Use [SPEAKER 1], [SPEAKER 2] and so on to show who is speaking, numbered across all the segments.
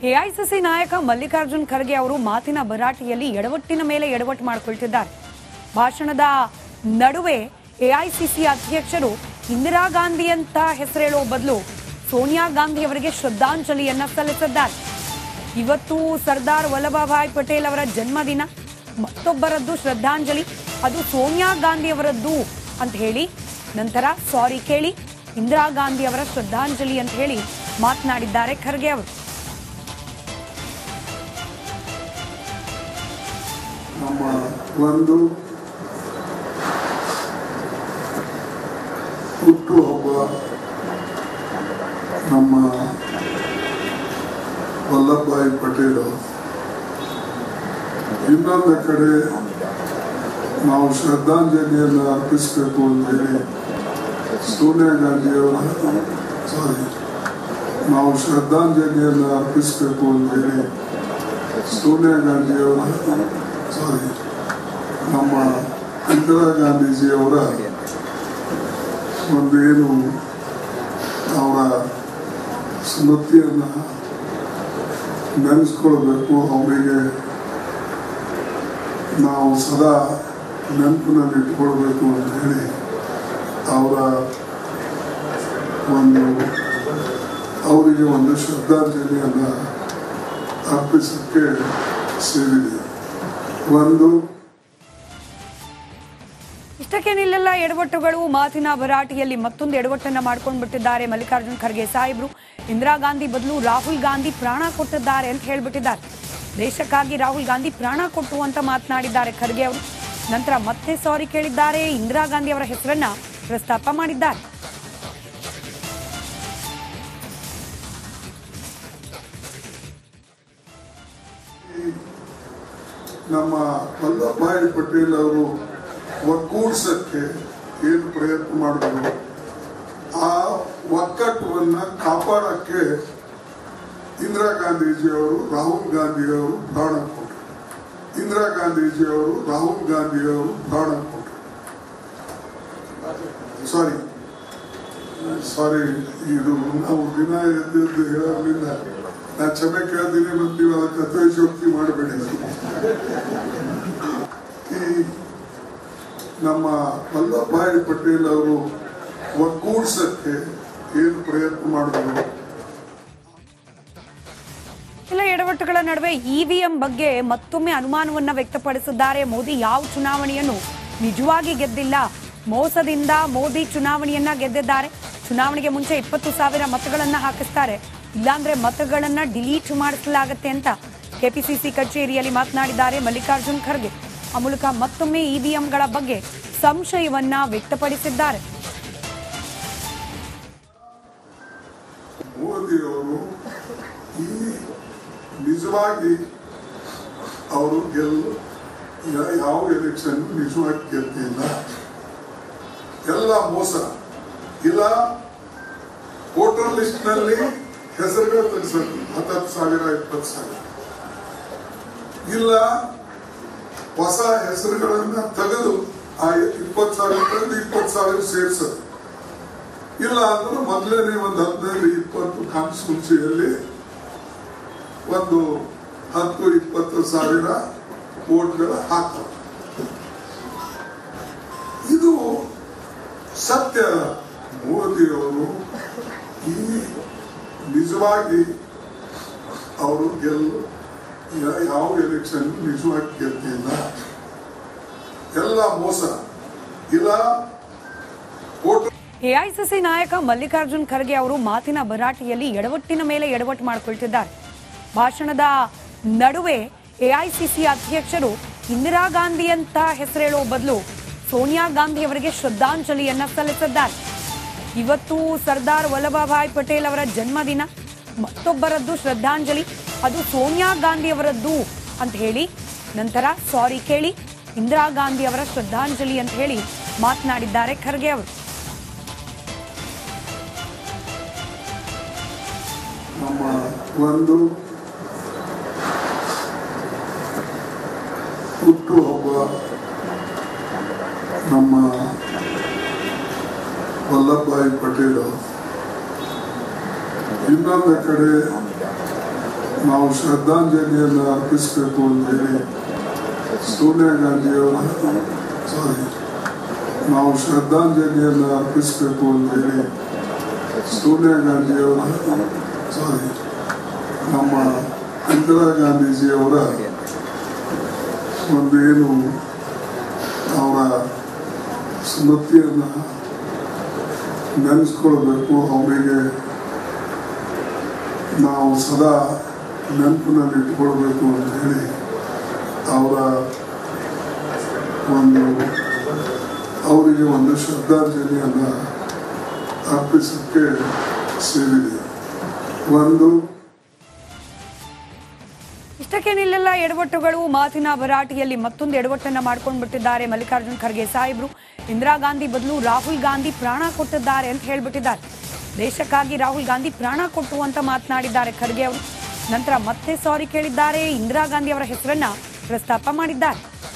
[SPEAKER 1] AICC ನಾಯಕ ಮಲ್ಲಿಕಾರ್ಜುನ್ ಖರ್ಗೆ ಅವರು ಮಾತಿನ ಭರಾಟೆಯಲ್ಲಿ ಎಡವಟ್ಟಿನ ಮೇಲೆ ಎಡವಟ್ಟು ಮಾಡಿಕೊಳ್ತಿದ್ದಾರೆ ಭಾಷಣದ ನಡುವೆ ಎಐಸಿಸಿ ಅಧ್ಯಕ್ಷರು ಇಂದಿರಾ ಗಾಂಧಿ ಅಂತ ಹೆಸರೇಳೋ ಬದಲು ಸೋನಿಯಾ ಗಾಂಧಿ ಅವರಿಗೆ ಶ್ರದ್ಧಾಂಜಲಿಯನ್ನ ಸಲ್ಲಿಸಿದ್ದಾರೆ ಇವತ್ತು ಸರ್ದಾರ್ ವಲ್ಲಭಭಾಯ್ ಪಟೇಲ್ ಅವರ ಜನ್ಮದಿನ ಮತ್ತೊಬ್ಬರದ್ದು ಶ್ರದ್ಧಾಂಜಲಿ ಅದು ಸೋನಿಯಾ ಗಾಂಧಿ ಅವರದ್ದು ಅಂತ ಹೇಳಿ ನಂತರ ಸಾರಿ ಕೇಳಿ ಇಂದಿರಾ ಗಾಂಧಿ ಅವರ ಶ್ರದ್ಧಾಂಜಲಿ ಅಂತ ಹೇಳಿ ಮಾತನಾಡಿದ್ದಾರೆ ಖರ್ಗೆ ಅವರು
[SPEAKER 2] ನಮ್ಮ ಒಂದು ಹುಟ್ಟುಹಬ್ಬ ನಮ್ಮ ವಲ್ಲಭಭಾಯಿ ಪಟೇಲ್ ಇನ್ನೊಂದು ಕಡೆ ನಾವು ಶ್ರದ್ಧಾಂಜಲಿಯನ್ನು ಅರ್ಪಿಸಬೇಕು ಅಂತ ಹೇಳಿ ಸೋನಿಯಾ ಗಾಂಧಿಯವರ ಸಾರಿ ನಾವು ಶ್ರದ್ಧಾಂಜಲಿಯನ್ನು ಅರ್ಪಿಸಬೇಕು ಅಂತ ಹೇಳಿ ಸೋನಿಯಾ ಗಾಂಧಿಯವರ ಸಾರಿ ನಮ್ಮ ಇಂದಿರಾ ಗಾಂಧೀಜಿಯವರ ಒಂದು ಏನು ಅವರ ಸ್ಮೃತಿಯನ್ನು ನೆನೆಸ್ಕೊಳ್ಬೇಕು ಅವರಿಗೆ ನಾವು ಸದಾ ನೆನಪಿನಲ್ಲಿ ಇಟ್ಕೊಳ್ಬೇಕು ಅಂತ ಹೇಳಿ ಅವರ ಒಂದು ಅವರಿಗೆ ಒಂದು ಶ್ರದ್ಧಾಂಜಲಿಯನ್ನು ಅರ್ಪಿಸಕ್ಕೆ ಸೇರಿದೆ ಒಂದು
[SPEAKER 1] ಇಷ್ಟಕ್ಕೆ ನಿಲ್ಲೆಲ್ಲ ಎಡವಟ್ಟುಗಳು ಮಾತಿನ ಭರಾಟೆಯಲ್ಲಿ ಮತ್ತೊಂದು ಎಡವಟ್ಟನ್ನ ಮಾಡ್ಕೊಂಡು ಬಿಟ್ಟಿದ್ದಾರೆ ಮಲ್ಲಿಕಾರ್ಜುನ್ ಖರ್ಗೆ ಸಾಹೇಬ್ರು ಇಂದಿರಾ ಗಾಂಧಿ ಬದಲು ರಾಹುಲ್ ಗಾಂಧಿ ಪ್ರಾಣ ಕೊಟ್ಟಿದ್ದಾರೆ ಅಂತ ಹೇಳ್ಬಿಟ್ಟಿದ್ದಾರೆ ದೇಶಕ್ಕಾಗಿ ರಾಹುಲ್ ಗಾಂಧಿ ಪ್ರಾಣ ಕೊಟ್ಟು ಅಂತ ಮಾತನಾಡಿದ್ದಾರೆ ಖರ್ಗೆ ಅವರು ನಂತರ ಮತ್ತೆ ಸಾರಿ ಕೇಳಿದ್ದಾರೆ ಇಂದಿರಾ ಗಾಂಧಿ ಅವರ ಹೆಸರನ್ನ ಪ್ರಸ್ತಾಪ ಮಾಡಿದ್ದಾರೆ
[SPEAKER 2] ನಮ್ಮ ವಲ್ಲಭಭಾಯಿ ಪಟೇಲ್ ಅವರು ಒಗ್ಗೂಡ್ಸಕ್ಕೆ ಏನು ಪ್ರಯತ್ನ ಮಾಡಿದ್ರು ಆ ಒಕ್ಕಟ್ಟವನ್ನ ಕಾಪಾಡಕ್ಕೆ ಇಂದಿರಾ ಗಾಂಧೀಜಿಯವರು ರಾಹುಲ್ ಗಾಂಧಿಯವರು ಪ್ರಾಣ ಕೊಟ್ಟರು ಇಂದಿರಾ ಗಾಂಧೀಜಿಯವರು ರಾಹುಲ್ ಗಾಂಧಿಯವರು ಪ್ರಾಣ ಕೊಟ್ಟರು ಸಾರಿ ಸಾರಿ ಇದು ನಾವು ದಿನ ಎದ್ದು ಹೇಳೋದ್ರಿಂದ ನಾ ಕ್ಷಮೆ ಕೇಳ್ತೀನಿ ಮತ್ತು ನೀವು ಅದಕ್ಕೆ ಅತಿಶೋಕ್ತಿ ಮಾಡಬೇಡಿ ಈ ನಮ್ಮ ವಲ್ಲಭಭಾಯಿ ಪಟೇಲ್ ಅವರು ಒಗ್ಗೂಡ್ಸಕ್ಕೆ ಏನು ಪ್ರಯತ್ನ ಮಾಡಿದ್ರು
[SPEAKER 1] ಇಲ್ಲ ಎಡವಟ್ಟುಗಳ ನಡುವೆ ಇವಿಎಂ ಬಗ್ಗೆ ಮತ್ತೊಮ್ಮೆ ಅನುಮಾನವನ್ನ ವ್ಯಕ್ತಪಡಿಸಿದ್ದಾರೆ ಮೋದಿ ಯಾವ ಚುನಾವಣೆಯನ್ನು ನಿಜವಾಗಿ ಗೆದ್ದಿಲ್ಲ ಮೋಸದಿಂದ ಮೋದಿ ಚುನಾವಣೆಯನ್ನ ಗೆದ್ದಿದ್ದಾರೆ ಚುನಾವಣೆಗೆ ಮುಂಚೆ ಇಪ್ಪತ್ತು ಸಾವಿರ ಮತಗಳನ್ನ ಹಾಕಿಸ್ತಾರೆ ಇಲ್ಲಾಂದ್ರೆ ಮತಗಳನ್ನ ಡಿಲೀಟ್ ಮಾಡಿಸಲಾಗತ್ತೆ ಅಂತ ಕೆಪಿಸಿಸಿ ಕಚೇರಿಯಲ್ಲಿ ಮಾತನಾಡಿದ್ದಾರೆ ಮಲ್ಲಿಕಾರ್ಜುನ್ ಖರ್ಗೆ ಆ ಮೂಲಕ ಮತ್ತೊಮ್ಮೆ ಇವಿಎಂಗಳ ಬಗ್ಗೆ ಸಂಶಯವನ್ನ ವ್ಯಕ್ತಪಡಿಸಿದ್ದಾರೆ
[SPEAKER 2] ಮೋದಿಯವರು ಈ ನಿಜವಾಗಿ ಅವರು ಗೆಲ್ಲು ಯಾ- ಯಾವ ಎಲೆಕ್ಷನ್ ನಿಜವಾಗಿ ಗೆದ್ದಿಲ್ಲ ಎಲ್ಲ ಮೋಸ ಇಲ್ಲ ವೋಟರ್ ಲಿಸ್ಟ್ ನಲ್ಲಿ ಹೆಸರುಗಳು ತೆಗೆಸೋದು ಹತ್ತತ್ತು ಸಾವಿರ ಇಪ್ಪತ್ತು ಸಾವಿರ ಇಲ್ಲ ಹೊಸ ಹೆಸರುಗಳನ್ನ ತೆಗೆದು ಆ ಇಪ್ಪತ್ತು ಸಾವಿರ ತೆಗೆದು ಇಪ್ಪತ್ತು ಸಾವಿರ ಸೇರಿಸೋದು ಇಲ್ಲ ಅಂದ್ರೆ ಮೊದಲನೇ ಒಂದು ಹದಿನೈದು ಇಪ್ಪತ್ತು ಕಾನ್ಸ್ಟಿಟ್ಯೂನ್ಸಿಯಲ್ಲಿ ಒಂದು ಹತ್ತು ಇಪ್ಪತ್ತು ಸಾವಿರ ವೋಟ್ಗಳ ಹಾಕುವ ಇದು ಸತ್ಯ ಮೋದಿಯವರು ಈ ನಿಜವಾಗಿ ಅವರು ಗೆಲ್ಲು ಯಾ- ಯಾವ ಎಲೆಕ್ಷನ್ ನಿಜವಾಗಿ ಗೆದ್ದಿಲ್ಲ ಎಲ್ಲ ಮೋಸ ಇಲ್ಲ ವೋಟ್
[SPEAKER 1] ಎಐಸಿಸಿ ನಾಯಕ ಮಲ್ಲಿಕಾರ್ಜುನ್ ಖರ್ಗೆ ಅವರು ಮಾತಿನ ಭರಾಟೆಯಲ್ಲಿ ಎಡವಟ್ಟಿನ ಮೇಲೆ ಎಡವಟ್ಟು ಮಾಡಿಕೊಳ್ತಿದ್ದಾರೆ ಭಾಷಣದ ನಡುವೆ ಎಐಸಿಸಿ ಅಧ್ಯಕ್ಷರು ಇಂದಿರಾ ಗಾಂಧಿ ಅಂತ ಹೆಸರೇಳೋ ಬದಲು ಸೋನಿಯಾ ಗಾಂಧಿ ಅವರಿಗೆ ಶ್ರದ್ಧಾಂಜಲಿಯನ್ನ ಸಲ್ಲಿಸಿದ್ದಾರೆ ಇವತ್ತು ಸರ್ದಾರ್ ವಲ್ಲಭಭಾಯ್ ಪಟೇಲ್ ಅವರ ಜನ್ಮದಿನ ಮತ್ತೊಬ್ಬರದ್ದು ಶ್ರದ್ಧಾಂಜಲಿ ಅದು ಸೋನಿಯಾ ಗಾಂಧಿ ಅವರದ್ದು ಅಂತ ಹೇಳಿ ನಂತರ ಸಾರಿ ಕೇಳಿ ಇಂದಿರಾ ಗಾಂಧಿ ಅವರ ಶ್ರದ್ಧಾಂಜಲಿ ಅಂತ ಹೇಳಿ ಮಾತನಾಡಿದ್ದಾರೆ ಖರ್ಗೆ ಅವರು
[SPEAKER 2] ನಮ್ಮ ಒಂದು ಹುಟ್ಟುಹಬ್ಬ ನಮ್ಮ ವಲ್ಲಭಭಾಯಿ ಪಟೇಲ್ ಇನ್ನೊಂದು ಕಡೆ ನಾವು ಶ್ರದ್ಧಾಂಜಲಿಯನ್ನು ಅರ್ಪಿಸಬೇಕು ಅಂತ ಹೇಳಿ ಸೋನಿಯಾ ಗಾಂಧಿಯವರ ಸಾರಿ ನಾವು ಶ್ರದ್ಧಾಂಜಲಿಯನ್ನು ಅರ್ಪಿಸಬೇಕು ಅಂತ ಹೇಳಿ ಸೋನಿಯಾ ಗಾಂಧಿಯವರ ಸಾರಿ ನಮ್ಮ ಇಂದಿರಾ ಗಾಂಧೀಜಿಯವರ ಒಂದು ಏನು ಅವರ ಸ್ಮೃತಿಯನ್ನು ನೆನೆಸ್ಕೊಳ್ಬೇಕು ಅವರಿಗೆ ನಾವು ಸದಾ ನೆನಪಿನಲ್ಲಿ ಇಟ್ಕೊಳ್ಬೇಕು ಅಂತ ಹೇಳಿ ಅವರ ಒಂದು ಅವರಿಗೆ ಒಂದು ಶ್ರದ್ಧಾಂಜಲಿಯನ್ನು ಅರ್ಪಿಸಕ್ಕೆ ಸೇರಿದೆ ಒಂದು
[SPEAKER 1] ಇಷ್ಟಕ್ಕೆ ನಿಲ್ಲೆಲ್ಲ ಎಡವಟ್ಟುಗಳು ಮಾತಿನ ಭರಾಟೆಯಲ್ಲಿ ಮತ್ತೊಂದು ಎಡವಟ್ಟನ್ನ ಮಾಡ್ಕೊಂಡು ಬಿಟ್ಟಿದ್ದಾರೆ ಮಲ್ಲಿಕಾರ್ಜುನ್ ಖರ್ಗೆ ಸಾಹೇಬ್ರು ಇಂದಿರಾ ಗಾಂಧಿ ಬದಲು ರಾಹುಲ್ ಗಾಂಧಿ ಪ್ರಾಣ ಕೊಟ್ಟಿದ್ದಾರೆ ಅಂತ ಹೇಳ್ಬಿಟ್ಟಿದ್ದಾರೆ ದೇಶಕ್ಕಾಗಿ ರಾಹುಲ್ ಗಾಂಧಿ ಪ್ರಾಣ ಕೊಟ್ಟು ಅಂತ ಮಾತನಾಡಿದ್ದಾರೆ ಖರ್ಗೆ ಅವರು ನಂತರ ಮತ್ತೆ ಸಾರಿ ಕೇಳಿದ್ದಾರೆ ಇಂದಿರಾ ಗಾಂಧಿ ಅವರ ಹೆಸರನ್ನ ಪ್ರಸ್ತಾಪ ಮಾಡಿದ್ದಾರೆ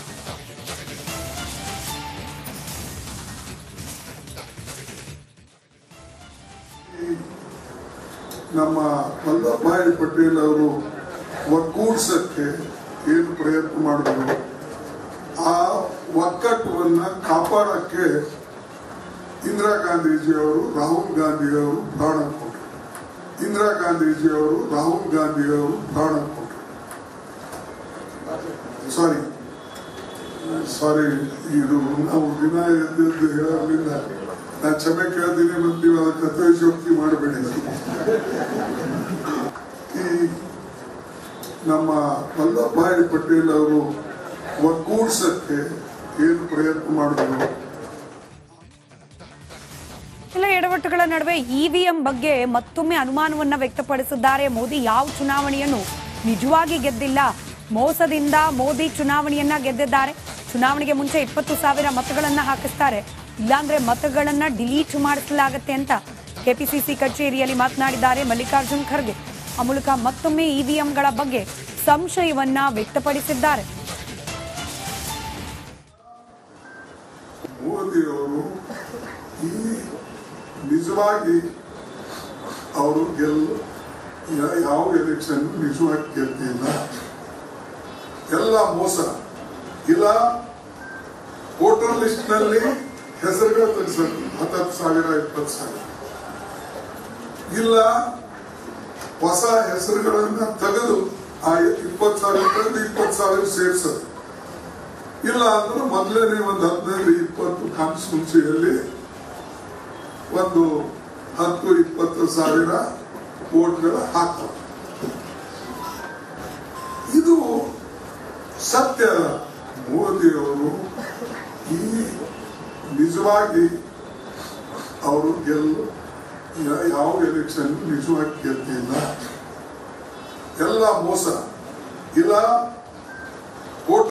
[SPEAKER 2] ನಮ್ಮ ವಲ್ಲಭಭಾಯಿ ಪಟೇಲ್ ಅವರು ಒಗ್ಗೂಡ್ಸಕ್ಕೆ ಏನು ಪ್ರಯತ್ನ ಮಾಡಿದ್ರು ಆ ಒಕ್ಕಟ್ಟುವನ್ನ ಕಾಪಾಡಕ್ಕೆ ಇಂದಿರಾ ಗಾಂಧೀಜಿಯವರು ರಾಹುಲ್ ಗಾಂಧಿಯವರು ಪ್ರಾಣ ಕೊಟ್ಟರು ಇಂದಿರಾ ಗಾಂಧೀಜಿಯವರು ರಾಹುಲ್ ಗಾಂಧಿಯವರು ಪ್ರಾಣ ಕೊಟ್ಟರು ಸಾರಿ ಸಾರಿ ಇದು ನಾವು ದಿನ ಎದ್ದೆದ್ದು ಹೇಳೋದ್ರಿಂದ ನಾ ಕ್ಷಮೆ ಕೇಳ್ತೀನಿ ಮತ್ತು ನೀವು ಅದಕ್ಕೆ ಕರ್ತವ್ಯೋಕ್ತಿ ಮಾಡಬೇಡಿ ಈ ನಮ್ಮ ವಲ್ಲಭಭಾಯಿ ಪಟೇಲ್ ಅವರು ಒಗ್ಗೂಡ್ಸಕ್ಕೆ ಏನು ಪ್ರಯತ್ನ ಮಾಡಿದ್ರು
[SPEAKER 1] ಎಲ್ಲ ಎಡವಟ್ಟುಗಳ ನಡುವೆ ಇವಿಎಂ ಬಗ್ಗೆ ಮತ್ತೊಮ್ಮೆ ಅನುಮಾನವನ್ನ ವ್ಯಕ್ತಪಡಿಸಿದ್ದಾರೆ ಮೋದಿ ಯಾವ ಚುನಾವಣೆಯನ್ನು ನಿಜವಾಗಿ ಗೆದ್ದಿಲ್ಲ ಮೋಸದಿಂದ ಮೋದಿ ಚುನಾವಣೆಯನ್ನ ಗೆದ್ದಿದ್ದಾರೆ ಚುನಾವಣೆಗೆ ಮುಂಚೆ ಇಪ್ಪತ್ತು ಸಾವಿರ ಮತಗಳನ್ನ ಹಾಕಿಸ್ತಾರೆ ಇಲ್ಲಾಂದ್ರೆ ಮತಗಳನ್ನ ಡಿಲೀಟ್ ಮಾಡಿಸಲಾಗತ್ತೆ ಅಂತ ಕೆಪಿಸಿಸಿ ಕಚೇರಿಯಲ್ಲಿ ಮಾತನಾಡಿದ್ದಾರೆ ಮಲ್ಲಿಕಾರ್ಜುನ್ ಖರ್ಗೆ ಆ ಮೂಲಕ ಮತ್ತೊಮ್ಮೆ ಇವಿಎಂಗಳ ಬಗ್ಗೆ ಸಂಶಯವನ್ನ ವ್ಯಕ್ತಪಡಿಸಿದ್ದಾರೆ
[SPEAKER 2] ಮೋದಿಯವರು ಈ ನಿಜವಾಗಿ ಅವರು ಗೆಲ್ಲು ಯಾ- ಯಾವ ಎಲೆಕ್ಷನ್ ನಿಜವಾಗಿ ಗೆದ್ದಿಲ್ಲ ಎಲ್ಲ ಮೋಸ ಇಲ್ಲ ವೋಟರ್ ಲಿಸ್ಟ್ ನಲ್ಲಿ ಹೆಸರುಗಳು ತೆಗೆಸೋದು ಹತ್ತತ್ತು ಸಾವಿರ ಇಪ್ಪತ್ತು ಸಾವಿರ ಇಲ್ಲ ಹೊಸ ಹೆಸರುಗಳನ್ನ ತೆಗೆದು ಆ ಇಪ್ಪತ್ತು ಸಾವಿರ ತೆಗೆದು ಇಪ್ಪತ್ತು ಸಾವಿರ ಸೇರಿಸೋದು ಇಲ್ಲ ಅಂದ್ರೆ ಮೊದಲನೇ ಒಂದು ಹದಿನೈದು ಇಪ್ಪತ್ತು ಕಾನ್ಸ್ಟಿಟ್ಯೂನ್ಸಿಯಲ್ಲಿ ಒಂದು ಹತ್ತು ಇಪ್ಪತ್ತು ಸಾವಿರ ವೋಟ್ಗಳ ಹಾಕುವ ಇದು ಸತ್ಯ ಮೋದಿಯವರು ಈ ನಿಜವಾಗಿ ಅವರು ಗೆಲ್ಲು ಯಾ- ಯಾವ ಎಲೆಕ್ಷನ್ ನಿಜವಾಗಿ ಗೆದ್ದಿಲ್ಲ ಎಲ್ಲ ಮೋಸ ಇಲ್ಲ